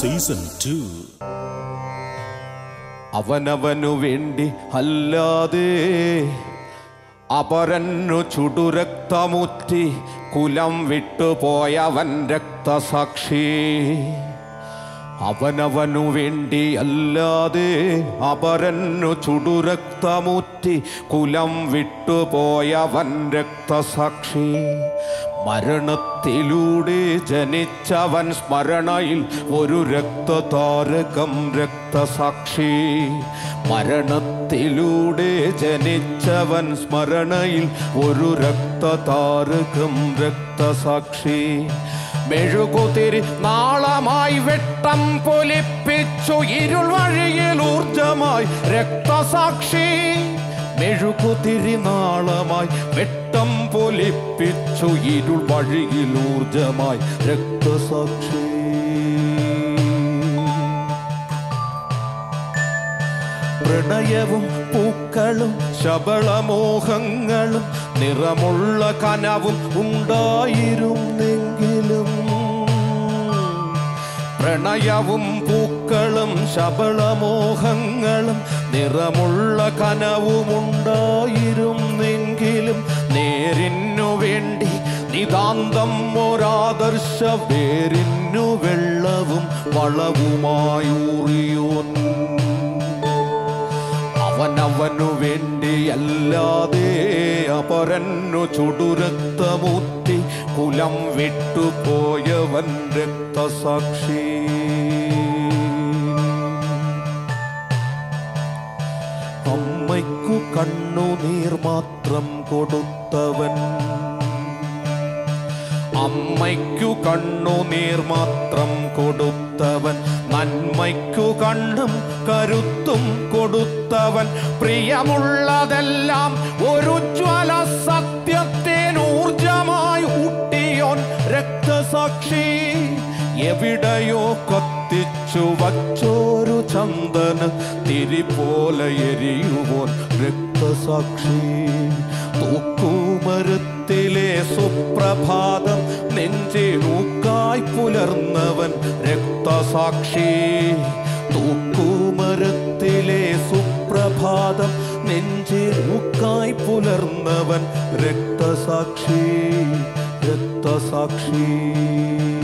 season two അവനവനു വേണ്ടി അല്ലാതെ അപരന്നു ചുടുരക്തമുറ്റി കുലം വിട്ടുപോയവൻ രക്തസാക്ഷി അവനവനു വേണ്ടി അല്ലാതെ അപരന്നു ചുടുരക്തമുറ്റി കുലം വിട്ടുപോയവൻ രക്തസാക്ഷി മരണത്തിലൂടെ ജനിച്ചവൻ സ്മരണയിൽ ഒരു രക്തതാരകം രക്തസാക്ഷി മരണത്തിലൂടെ ജനിച്ചവൻ സ്മരണയിൽ ഒരു രക്തതാരകം രക്തസാക്ഷി മെഴുകുതിരി നാളമായി വെട്ടം പൊലിപ്പിച്ചു ഇരുൾ വഴിയിൽ ഊർജമായി രക്തസാക്ഷി മെഴുകുതിരി നാളമായി വെട്ടം പൊലിപ്പിച്ചു ഇരുൾ വഴിയിൽ ഊർജമായി രക്തസാക്ഷി പ്രണയവും പൂക്കളും ശബളമോഹങ്ങളും നിറമുള്ള കനവും ഉണ്ടായിരുന്നെങ്കിലും പ്രണയവും പൂക്കളും ശബളമോഹങ്ങളും നിറമുള്ള കനവും ഉണ്ടായിരുന്നെങ്കിലും നേരിനു വേണ്ടി നിതാന്തം ഒരാദർശ വേരിന്നു വെള്ളവും വളവുമായൂറിയോൻ അവനവനു വേണ്ടിയല്ലാതെ അപരന്നു ചുടുരക്തമൂത്തി കുലം വിട്ടുപോയവൻ രക്തസാക്ഷി അമ്മയ്ക്കു കണ്ണുനീർ മാത്രം കൊടുത്തവൻ അമ്മയ്ക്കു കണ്ണുനീർ മാത്രം കൊടുത്തവൻ നന്മയ്ക്കു കണ്ണും കരുത്തും കൊടുത്തവൻ പ്രിയമുള്ളതെല്ലാം ഒരു ജ്വല സത്യത്തിനൂർജമായി ഊട്ടിയോൻ രക്തസാക്ഷി എവിടെയോ കത്തിച്ചു വച്ചോരു ചന്ദന തിരി പോലെ എരിയുവോൻ രക്തസാക്ഷി തൂക്കുമരത്തിലെ സുപ്രഭാതം നെഞ്ചിനൂക്കായി പുലർന്നവൻ രക്തസാക്ഷി തൂക്കുമരത്തിലെ സുപ്രഭാതം നെഞ്ചിനൂക്കായി പുലർന്നവൻ രക്തസാക്ഷി രക്തസാക്ഷി